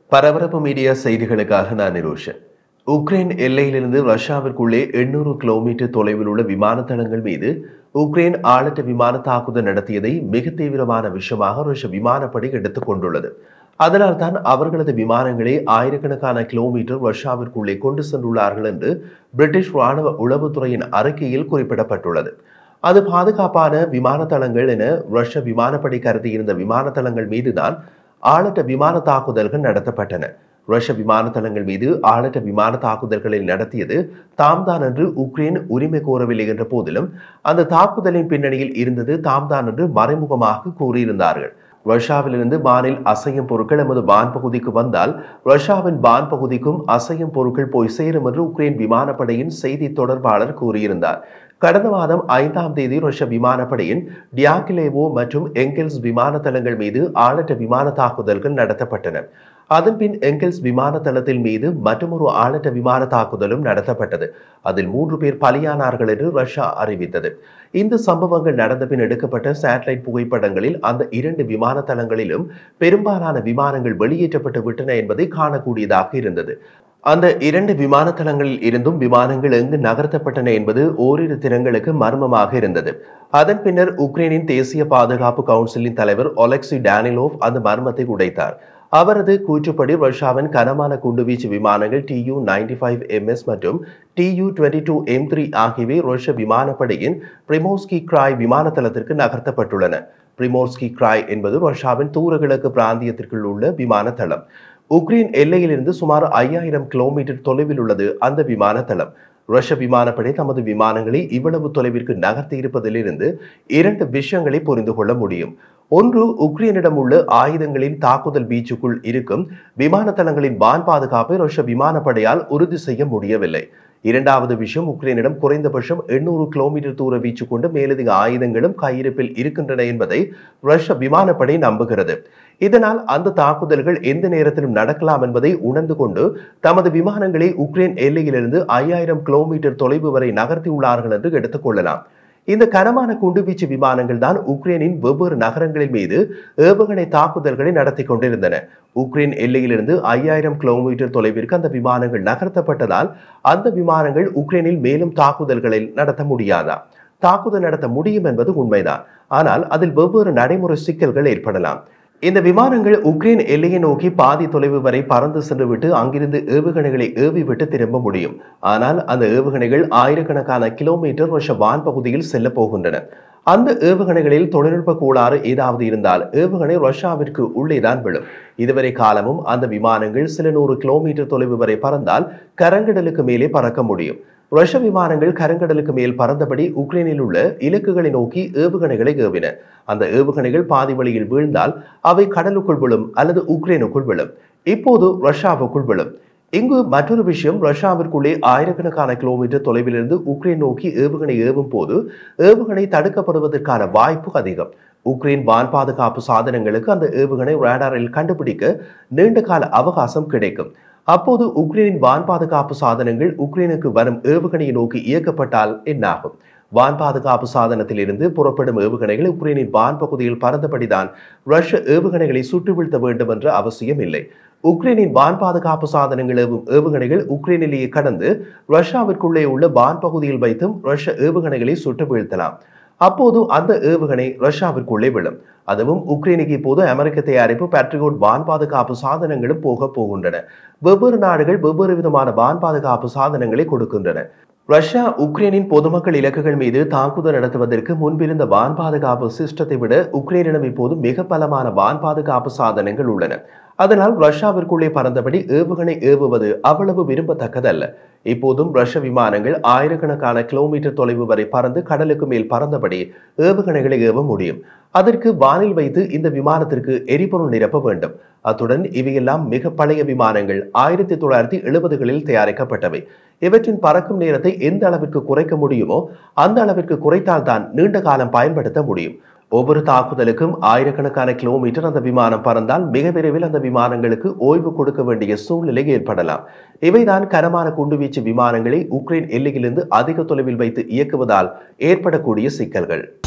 பரபரப்பு மீடியா செய்திகளுக்காக நான் நிரோஷன் உக்ரைன் எல்லையிலிருந்து ரஷ்யாவிற்குள்ளே எண்ணூறு கிலோமீட்டர் தொலைவில் உள்ள விமான தளங்கள் மீது உக்ரைன் ஆளற்ற விமான தாக்குதல் நடத்தியதை மிக தீவிரமான விஷயமாக ரஷ்ய விமானப்படை எடுத்துக் கொண்டுள்ளது அதனால்தான் அவர்களது விமானங்களை ஆயிரக்கணக்கான கிலோமீட்டர் ரஷ்யாவிற்குள்ளே கொண்டு சென்றுள்ளார்கள் என்று பிரிட்டிஷ் ராணுவ உளவுத்துறையின் அறிக்கையில் குறிப்பிடப்பட்டுள்ளது அது பாதுகாப்பான விமான தளங்கள் என ரஷ்ய விமானப்படை கருதியிருந்த விமான தளங்கள் மீதுதான் ஆளற்ற விமான தாக்குதல்கள் நடத்தப்பட்டன ரஷ்ய விமான தளங்கள் மீது ஆளற்ற விமான தாக்குதல்களை நடத்தியது தாம்தான் என்று உக்ரைன் உரிமை கோரவில்லை என்ற போதிலும் அந்த தாக்குதலின் பின்னணியில் இருந்தது தாம்தான் என்று மறைமுகமாக கூறியிருந்தார்கள் ரஷ்யாவிலிருந்து வானில் அசையும் பொருட்கள் எமது வான் பகுதிக்கு வந்தால் ரஷ்யாவின் வான் பகுதிக்கும் அசையும் பொருட்கள் போய் சேரும் என்று உக்ரைன் விமானப்படையின் செய்தி தொடர்பாளர் கூறியிருந்தார் கடந்த மாதம் ஐந்தாம் தேதி ரஷ்ய விமானப்படையின் டியாகிலேவோ மற்றும் எங்கெல்ஸ் விமான தளங்கள் மீது ஆளற்ற விமான தாக்குதல்கள் நடத்தப்பட்டன அதன்பின் எங்கெல்ஸ் விமான தளத்தின் மீது மற்றொரு ஆளற்ற விமான தாக்குதலும் நடத்தப்பட்டது அதில் மூன்று பேர் பலியானார்கள் என்று ரஷ்யா அறிவித்தது இந்த சம்பவங்கள் நடந்த பின் எடுக்கப்பட்ட சேட்டலைட் புகைப்படங்களில் அந்த இரண்டு விமான தளங்களிலும் பெரும்பாலான விமானங்கள் வெளியேற்றப்பட்டு விட்டன என்பதை காணக்கூடியதாக இருந்தது அந்த இரண்டு விமான தளங்களில் இருந்தும் விமானங்கள் எங்கு நகர்த்தப்பட்டன என்பது ஓரிரு தினங்களுக்கு மர்மமாக இருந்தது அதன் பின்னர் உக்ரைனின் தேசிய பாதுகாப்பு கவுன்சிலின் தலைவர் ஒலெக்சி டேனிலோவ் அந்த மர்மத்தை உடைத்தார் அவரது கூற்றுப்படி ரஷ்யாவின் கனமான குண்டுவீச்சு விமானங்கள் டியூ நைன்டி ஃபைவ் எம்எஸ் மற்றும் Tu twenty two M three ஆகியவை ரஷ்ய விமானப்படையின் பிரிமோஸ்கி கிராய் விமான தளத்திற்கு நகர்த்தப்பட்டுள்ளன பிரிமோஸ்கி கிராய் என்பது ரஷ்யாவின் தூரகிழக்கு பிராந்தியத்திற்குள் உள்ள விமான தளம் உக்ரைன் எல்லையிலிருந்து சுமார் ஐயாயிரம் கிலோமீட்டர் தொலைவில் உள்ளது அந்த விமான தளம் ரஷ்ய விமானப்படை தமது விமானங்களை இவ்வளவு தொலைவிற்கு நகர்த்தி இருப்பதிலிருந்து இரண்டு விஷயங்களை புரிந்து கொள்ள முடியும் ஒன்று உக்ரைனிடம் உள்ள ஆயுதங்களின் தாக்குதல் வீச்சுக்குள் இருக்கும் விமான தளங்களின் வான் பாதுகாப்பை ரஷ்ய விமானப்படையால் உறுதி செய்ய முடியவில்லை இரண்டாவது விஷயம் உக்ரைனிடம் குறைந்தபட்சம் எண்ணூறு கிலோமீட்டர் தூர வீச்சு கொண்டு மேலதிக ஆயுதங்களும் கையிருப்பில் இருக்கின்றன என்பதை ரஷ்ய விமானப்படை நம்புகிறது இதனால் அந்த தாக்குதல்கள் எந்த நேரத்திலும் நடக்கலாம் என்பதை உணர்ந்து கொண்டு தமது விமானங்களை உக்ரைன் எல்லையிலிருந்து ஐயாயிரம் கிலோமீட்டர் தொலைவு வரை நகர்த்தியுள்ளார்கள் என்று எடுத்துக்கொள்ளலாம் இந்த கனமான குண்டுவீச்சு விமானங்கள் தான் உக்ரைனின் வெவ்வேறு நகரங்களின் மீது ஏவுகணை தாக்குதல்களை நடத்தி கொண்டிருந்தன உக்ரைன் எல்லையிலிருந்து ஐயாயிரம் கிலோமீட்டர் தொலைவிற்கு அந்த விமானங்கள் நகர்த்தப்பட்டதால் அந்த விமானங்கள் உக்ரைனில் மேலும் தாக்குதல்களை நடத்த முடியாதா தாக்குதல் நடத்த முடியும் என்பது உண்மைதான் ஆனால் அதில் வெவ்வேறு நடைமுறை சிக்கல்கள் ஏற்படலாம் இந்த விமானங்கள் உக்ரைன் எல்லையை நோக்கி பாதி தொலைவு வரை பறந்து சென்றுவிட்டு அங்கிருந்து ஏவுகணைகளை ஏவிவிட்டு திரும்ப முடியும் ஆனால் அந்த ஏவுகணைகள் ஆயிரக்கணக்கான கிலோமீட்டர் வருஷ வான் பகுதியில் செல்ல போகின்றன அந்த ஏவுகணைகளில் தொழில்நுட்ப கோளாறு ஏதாவது இருந்தால் ஏவுகணை ரஷ்யாவிற்கு உள்ளேதான் விழும் இதுவரை காலமும் அந்த விமானங்கள் சில நூறு கிலோமீட்டர் தொலைவு வரை பறந்தால் கரங்கடலுக்கு மேலே பறக்க முடியும் ரஷ்ய விமானங்கள் கருங்கடலுக்கு மேல் பறந்தபடி உக்ரைனில் உள்ள இலக்குகளை நோக்கி ஏவுகணைகளை ஏவின அந்த ஏவுகணைகள் பாதி வழியில் வீழ்ந்தால் அவை கடலுக்குள் விழும் அல்லது உக்ரைனுக்குள் விழும் இப்போது ரஷ்யாவுக்குள் விழும் இங்கு மற்றொரு விஷயம் ரஷ்யாவிற்குள்ளே ஆயிரக்கணக்கான கிலோமீட்டர் தொலைவிலிருந்து உக்ரைன் நோக்கி ஏவுகணை ஏவும் போது ஏவுகணை தடுக்கப்படுவதற்கான வாய்ப்பு அதிகம் உக்ரைன் வான் பாதுகாப்பு சாதனங்களுக்கு அந்த ஏவுகணை ரேடாரில் கண்டுபிடிக்க நீண்ட கால அவகாசம் கிடைக்கும் அப்போது உக்ரைனின் வான் பாதுகாப்பு சாதனங்கள் உக்ரைனுக்கு வரும் ஏவுகணையை நோக்கி இயக்கப்பட்டால் என்னாகும் வான் பாதுகாப்பு சாதனத்தில் இருந்து புறப்படும் ஏவுகணைகள் உக்ரைனின் வான் பகுதியில் பறந்தபடிதான் ரஷ்ய ஏவுகணைகளை சுட்டு வீழ்த்த வேண்டும் என்ற அவசியம் இல்லை உக்ரைனின் வான் பாதுகாப்பு சாதனங்கள் ஏவும் ஏவுகணைகள் உக்ரைனிலேயே கடந்து ரஷ்யாவிற்குள்ளே உள்ள வான் பகுதியில் வைத்தும் ரஷ்ய ஏவுகணைகளை சுட்டு வீழ்த்தலாம் அப்போது அந்த ஏவுகணை ரஷ்யாவிற்குள்ளே விழும் அதுவும் உக்ரைனுக்கு இப்போது அமெரிக்க தயாரிப்பு பேட்ரியோட் வான் பாதுகாப்பு சாதனங்களும் போக போகின்றன வெவ்வேறு நாடுகள் வெவ்வேறு விதமான வான் பாதுகாப்பு சாதனங்களை கொடுக்கின்றன ரஷ்யா உக்ரைனின் பொதுமக்கள் இலக்குகள் மீது தாக்குதல் நடத்துவதற்கு முன்பிருந்த வான் பாதுகாப்பு சிஸ்டத்தை விட உக்ரைனிடம் இப்போது மிக பலமான வான் பாதுகாப்பு சாதனங்கள் உள்ளன அதனால் ரஷ்யாவிற்குள்ளே பறந்தபடி ஏவுகணை ஏவுவது அவ்வளவு விரும்பத்தக்கதல்ல இப்போதும் ரஷ்ய விமானங்கள் ஆயிரக்கணக்கான கிலோமீட்டர் தொலைவு வரை பறந்து கடலுக்கு மேல் பறந்தபடி ஏவுகணைகளை ஏவ முடியும் அதற்கு வானில் வைத்து இந்த விமானத்திற்கு எரிபொருள் நிரப்ப வேண்டும் அத்துடன் இவையெல்லாம் மிக பழைய விமானங்கள் ஆயிரத்தி தொள்ளாயிரத்தி எழுபதுகளில் தயாரிக்கப்பட்டவை இவற்றின் பறக்கும் நேரத்தை எந்த அளவிற்கு குறைக்க முடியுமோ அந்த அளவிற்கு குறைத்தால்தான் நீண்ட காலம் பயன்படுத்த முடியும் ஒவ்வொரு தாக்குதலுக்கும் ஆயிரக்கணக்கான கிலோமீட்டர் அந்த விமானம் பறந்தால் மிக விரைவில் அந்த விமானங்களுக்கு ஓய்வு கொடுக்க வேண்டிய சூழ்நிலை ஏற்படலாம் இவைதான் கனமான குண்டுவீச்சு விமானங்களை உக்ரைன் எல்லையிலிருந்து அதிக தொலைவில் வைத்து இயக்குவதால் ஏற்படக்கூடிய சிக்கல்கள்